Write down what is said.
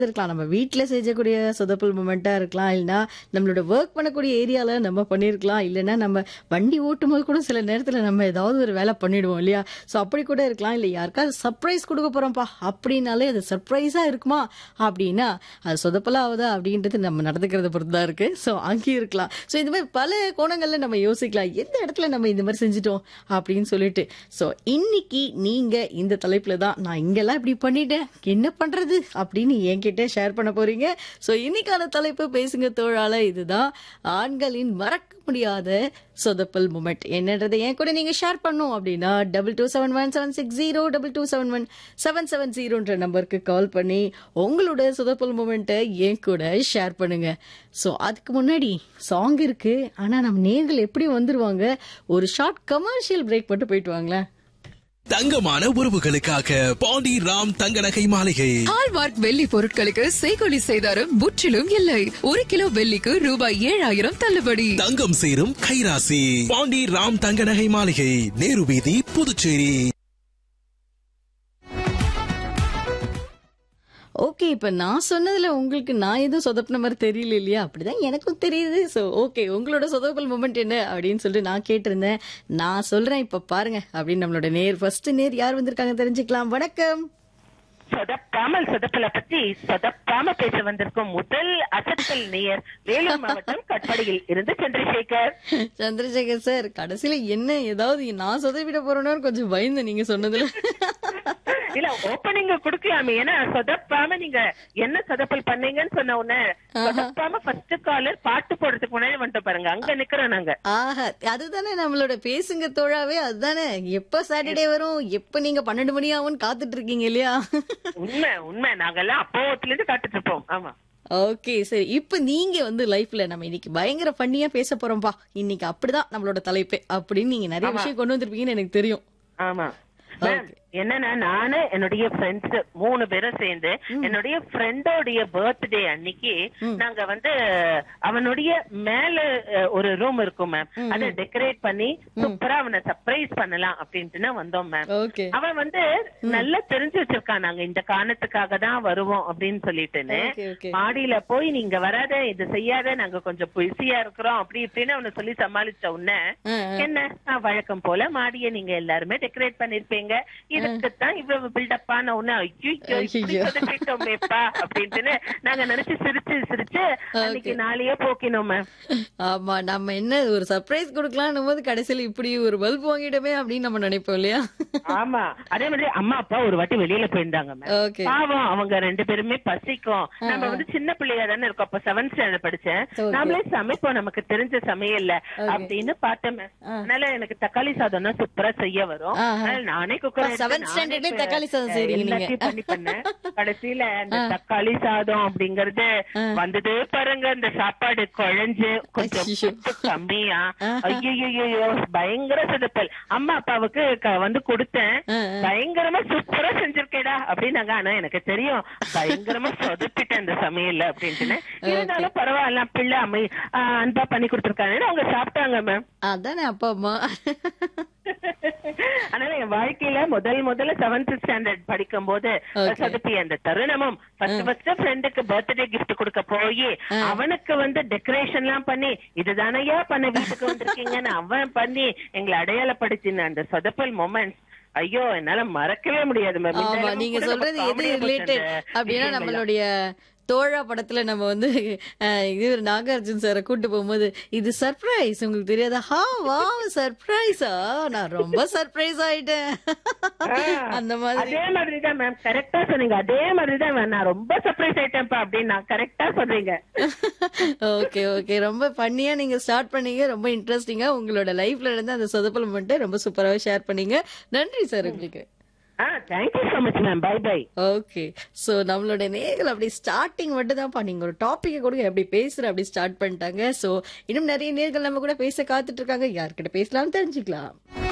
இருக்கலாம் நம்ம வீட்ல செய்யக்கூடிய சொதப்பல் மூமெண்ட்டா இருக்கலாம் இல்லைன்னா நம்மளோட ஒர்க் பண்ணக்கூடிய ஏரியால நம்ம பண்ணியிருக்கலாம் இல்லைன்னா நம்ம வண்டி ஓட்டும் போது கூட சில நேரத்துல நம்ம ஏதாவது ஒரு வேலை பண்ணிடுவோம் இல்லையா ஸோ அப்படி கூட இருக்கலாம் இல்லை யாருக்காவது சர்ப்ரைஸ் கொடுக்க போறோம்ப்பா அப்படின்னாலே அது சர்ப்ரைஸா இருக்குமா அப்படின்னா அது சொதப்பலா ஆகுதா அப்படின்றது நம்ம நடந்துக்கிறத பொறுத்து தான் இருக்கு ஸோ அங்கேயும் இருக்கலாம் ஸோ இந்த மாதிரி பல கோணங்கள்ல நம்ம யோசிக்கலாம் எந்த இடத்துல நம்ம இந்த மாதிரி செஞ்சுட்டோம் அப்படின்னு சொல்லிட்டு ஸோ இன்னைக்கு நீங்க இந்த தலைப்புல தான் நான் இங்கெல்லாம் இப்படி பண்ணிட்டேன் என்ன பண்றது அப்படின்னு என்கிட்ட ஷேர் பண்ண போறீங்க ஸோ இன்னைக்கான தலைப்பு பேசுங்க தோழால இதுதான் ஆண்களின் மறக்க முடியாத சொதப்பல் மூமெண்ட் என்னன்றதை என் கூட நீங்க ஷேர் பண்ணும் அப்படின்னா double two seven one seven six zero double two seven one seven seven ஜீரோன்ற நம்பருக்கு கால் பண்ணி உங்களோட சொதப்பல் மூமெண்ட்டை என் கூட ஷேர் பண்ணுங்க ஸோ அதுக்கு முன்னாடி சாங் இருக்கு ஆனா நம்ம நேர்கள் எப்படி வந்துருவாங்க ஒரு ஷார்ட் கமர்ஷியல் பிரேக் மட்டும் போயிட்டு வாங்களேன் தங்கமான உறவுகளுக்காக பாண்டி ராம் தங்க நகை மாளிகை ஹால்மார்க் வெள்ளி பொருட்களுக்கு செய்கொலி செய்தாரும் முற்றிலும் இல்லை ஒரு கிலோ வெள்ளிக்கு ரூபாய் ஏழாயிரம் தள்ளுபடி தங்கம் சேரும் கைராசி பாண்டி ராம் தங்க நகை மாளிகை நேரு வீதி புதுச்சேரி ஓகே இப்ப நான் சொன்னதுல உங்களுக்கு நான் எதுவும் சொதப்பின மாதிரி தெரியல இல்லையா அப்படிதான் எனக்கும் தெரியுது ஸோ ஓகே உங்களோட சொதப்பல் மூமெண்ட் என்ன அப்படின்னு சொல்லிட்டு நான் கேட்டிருந்தேன் நான் சொல்றேன் இப்ப பாருங்க அப்படின்னு நம்மளோட நேர் ஃபர்ஸ்ட் நேர் யார் வந்திருக்காங்க தெரிஞ்சுக்கலாம் வணக்கம் சொதப்பாமல் சொதப்பல பத்தி சொதப்பாம பேச வந்திருக்கும் முதல் அசத்தல் நேயர் வேலூர் மாவட்டம் கட்படியில் இருந்து சந்திரசேகர் சந்திரசேகர் சார் கடைசியில என்ன ஏதாவது நான் சொதப்பிட போறேன்னு கொஞ்சம் பயந்து நீங்க சொன்னதுல இல்ல ஓப்பனிங் குடுக்கலாமே ஏன்னா சொதப்பாம நீங்க என்ன சொதப்பல் பண்ணீங்கன்னு சொன்ன உடனே சொதப்பாம ஃபர்ஸ்ட் காலர் பாட்டு போடுறதுக்கு முன்னாடி வந்துட்டு பாருங்க அங்க நிக்கிறோம் நாங்க ஆஹா அதுதானே நம்மளோட பேசுங்க தோழாவே அதுதானே எப்ப சாட்டர்டே வரும் எப்ப நீங்க பன்னெண்டு மணி ஆகும்னு காத்துட்டு இருக்கீங்க இல்லையா உண்மை உண்மை நாங்கெல்லாம் அப்போத்துல இருந்து காத்துட்டு இருப்போம் ஆமா ஓகே சரி இப்ப நீங்க வந்து லைஃப்ல நம்ம இன்னைக்கு பயங்கர ஃபன்னியா பேச போறோம்பா இன்னைக்கு அப்படிதான் நம்மளோட தலைப்பு அப்படின்னு நீங்க நிறைய விஷயம் கொண்டு வந்திருப்பீங்கன்னு எனக்கு தெரியும் ஆமா மேம், என்னன்னா நானு என்னுடைய ஃப்ரெண்ட்ஸ் மூணு பேரும் சேர்ந்து என்னுடைய ஃப்ரெண்டோடைய பர்த்டே அன்னைக்கு நாங்க வந்து அவனுடைய மேல அஹ், ஒரு ரூம் இருக்கும் மேம் அதை டெக்கரேட் பண்ணி சூப்பரா அவனை சர்ப்ரைஸ் பண்ணலாம் அப்படின்ட்டு வந்தோம் மேம் ஓகே அவன் வந்து நல்லா தெரிஞ்சு வச்சிருக்கான் நாங்க இந்த காரணத்துக்காக தான் வருவோம் அப்படின்னு சொல்லிட்டுன்னு ஓகே ஓகே மாடியில போய் நீங்க வராத இது செய்யாத நாங்க கொஞ்சம் பிஸியா இருக்கிறோம் அப்படி இப்படின்னு அவனை சொல்லி சமாளிச்ச உடனே என்ன ஆ, வழக்கம் போல மாடிய நீங்க எல்லாருமே டெக்கரேட் பண்ணிருப்பீங்க இதுக்குத்தான் இவ்வளவு பில்டப் ஆன உடனே ஐயோ இப்படி ஐயையோ. சொதப்பிட்டோமேப்பா அப்படின்ட்டுன்னு நாங்க நினைச்சு சிரிச்சு சிரிச்சு அன்னைக்கு நாளையே போக்கினோம் மேம் ஆமா நம்ம என்ன ஒரு சர்ப்ரைஸ் கொடுக்கலாம்னு போது கடைசியில இப்படி ஒரு பல்ப் வாங்கிட்டோமே அப்படின்னு நம்ம நினைப்போம் இல்லையா ஆமா அதே மாதிரி அம்மா அப்பா ஒரு வாட்டி வெளியில போயிருந்தாங்க மேம் ஓகே பாவம் அவங்க ரெண்டு பேருமே பசிக்கும் நம்ம வந்து சின்ன பிள்ளையா தானே இருக்கோம் அப்ப செவன்த் ஸ்டாண்டர்ட் படிச்சேன் Okay. நாமளே சமைப்போம் நமக்கு தெரிஞ்ச சமையல்ல அப்படின்னு பார்த்தேன் ma'am. அதனால எனக்கு தக்காளி சாதம்னா சூப்பரா செய்ய வரும் ஆஹா. அதனால நானே குக்கர் அப்ப seventh standardலயே தக்காளி சாதம் செய்றீங்க நீங்க. பண்ணி பண்ணேன் கடைசியில அந்த தக்காளி சாதம் அப்படிங்கறது வந்ததே பாருங்க இந்த சாப்பாடு குழஞ்சு கொஞ்சம் ஐயோ. உப்பு கம்மியா ஐயோ பயங்கர சொதப்பல் அம்மா அப்பாவுக்கு க- வந்து கொடுத்தேன் ஆ, பயங்கரமா சூப்பரா செஞ்சிருக்கேடா அப்படின்னாங்க ஆனா எனக்கு தெரியும் பயங்கரமா சொதப்பிட்டேன் இந்த சமையல்ல அப்படின்ட்டு இருந்தாலும் பரவாயில்ல பிள்ளை அம்மை ஆ, அன்பா பண்ணி கொடுத்துருக்காங்க அவங்க சாப்பிட்டாங்க மேம் அதானே அப்பா அம்மா அதனால என் வாழ்க்கையில முதல் முதல்ல செவன்த் ஸ்டாண்டர்ட் படிக்கும் போது Okay. சொதப்பி அந்த தருணமும் ஃபர்ஸ்ட் ஃபர்ஸ்ட் ஃப்ரெண்டுக்கு பர்த்டே gift கொடுக்க போய் அவனுக்கு வந்து டெக்கரேஷன் எல்லாம் பண்ணி இதுதானையா பண்ண வீட்டுக்கு வந்திருக்கீங்கன்னு அவன் பண்ணி எங்களை அடையாளப்படுத்தின அந்த சொதப்பல் மொமெண்ட்ஸ் ஐயோ என்னால மறக்கவே முடியாது மேம் இந்த ஆமா அளவுக்கு நீங்க கூட சொல்றது நம்ம எது comedy ஆ போச்சு ரிலேட்டட் அந்த அப்படின்னா விஷயங்கள்லாம். நம்மளுடைய தோழா படத்துல நம்ம வந்து அஹ், இது நாகார்ஜுன் சாரை கூட்டு போகும்போது இது சர்ப்ரைஸ் உங்களுக்கு தெரியாதா ஹா வா சர்ப்ரைஸா நான் ரொம்ப சர்ப்ரைஸ் ஆயிட்டேன் அந்த மாதிரி அதே மாதிரிதான் மேம் கரெக்டா சொன்னீங்க அதே மாதிரிதான் ma'am. நான் ரொம்ப சர்ப்ரைஸ் ஆயிட்டேன்ப்பா அப்படின்னு நான் கரெக்டா சொல்றீங்க ஓகே ஓகே ரொம்ப பண்ணியா நீங்க ஸ்டார்ட் பண்ணீங்க ரொம்ப இன்ட்ரெஸ்டிங்கா உங்களோட லைஃப்ல இருந்து அந்த சொதப்பல் மட்டும் ரொம்ப சூப்பராகவே ஷேர் பண்ணீங்க நன்றி சார் உங்களுக்கு ஆ thank you so much ma'am bye bye okay so நம்மளோட நேர்கள் அப்படி ஸ்டார்டிங் மட்டும் தான்ப்பா நீங்க ஒரு டாபிக் கொடுங்க எப்படி பேசுற அப்படி ஸ்டார்ட் பண்ணிட்டாங்க சோ இன்னும் நிறைய நேர்கள் நம்ம கூட பேச காத்துட்டு இருக்காங்க யார்கிட்ட பேசலாம் தெரிஞ்சுக்கலாம்